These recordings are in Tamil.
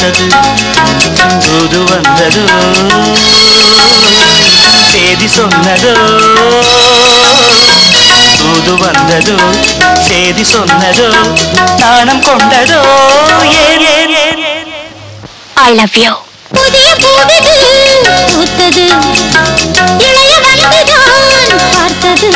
பூத்தது தூது வந்ததோ செய்தி சொன்னதோ தூது வந்ததோ செய்தி சொன்னதோ நாணம் கொண்டதோ ஏன் ஏன் ஏன் ஏன் ஐ லவ் யூ புதிய பூவிது பூத்தது இளைய வந்துதான் பார்த்தது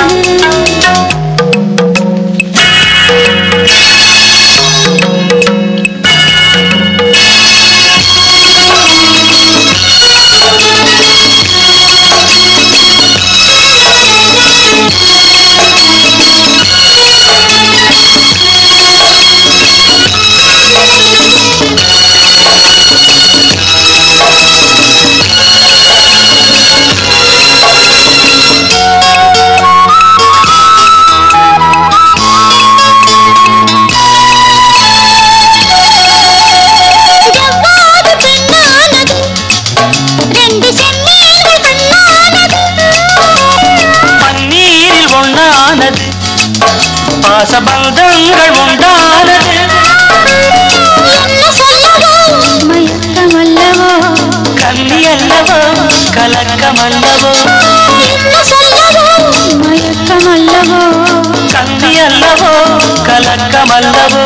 ஜவ்வாது பெண்ணானது ரெண்டு செம்மீன்கள் கண்ணானது பன்னீரில் ஒண்ணானது பாசபந்தங்கள் உண்டானது என்ன சொல்லவோ மயக்கம் அல்லவோ கன்னி அல்லவோ கலக்கம் அல்லவோ என்ன சொல்லவோ மயக்கம் அல்லவோ கன்னி அல்லவோ கலக்கம் அல்லவோ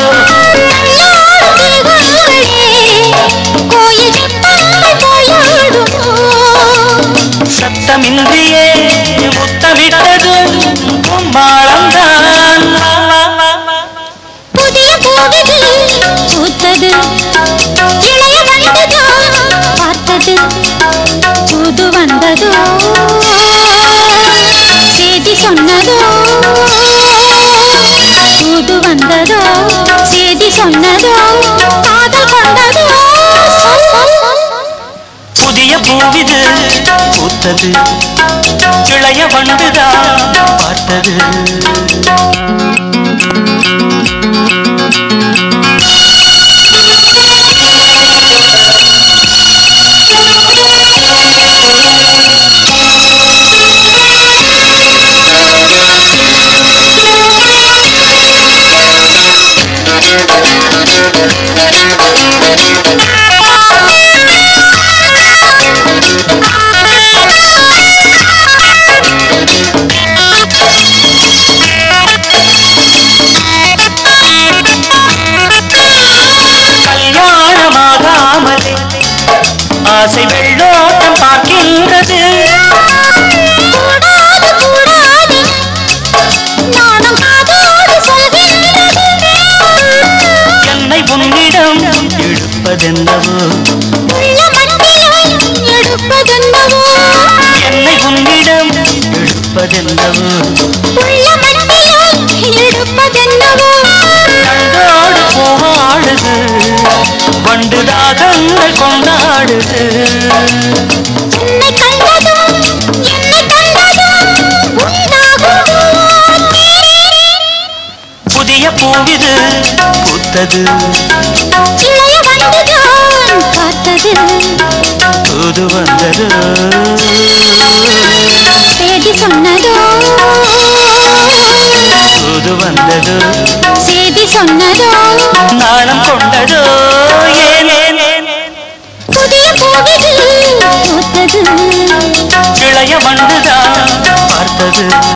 கோயில் சிற்பங்கள் போயாடுமோ சத்தமின்றியே முத்தமிட்டது கும்மாளம்தான் புதிய பூவிது பூத்தது இளைய வந்ததோ பார்த்தது புது வந்ததோ செய்தி சொன்னதோ புது வந்ததோ செய்தி சொன்னதோ காதல் கொண்டதோ புதிய பூவிது பூத்தது இளைய வண்டுதான் பார்த்தது கல்யாணமாகாமலே ஆசை வெள்ளோட்டம் பார்க்கின்றது கூடாது கூடாது நானும் காதோடு சொல்கின்றது என்னை உன்னிடம் இழுப்பதென்னவோ உள்ள மனதிலும் எடுப்பதென்னவோ என்னை உன்னிடம் இழுப்பதென்னவோ உள்ள மனதிலும் எடுப்பதென்னவோ கண்டோடு போவாடுது வண்டு தாகங்கள் கொண்டாடுது என்னை கண்டதும் என்னை கண்டதும் உண்டாகும் புதிய பூவிது பூத்தது இளைய வந்துதான் பார்த்தது தூது வந்தது செய்தி சொன்னதோ தூது வந்தது செய்தி சொன்னதோ நாணம் கொண்டதோ ஏன் ஏன் ஏன் ஏன்? புதிய பூவிது பூத்தது இளைய வண்டுதான் பார்த்தது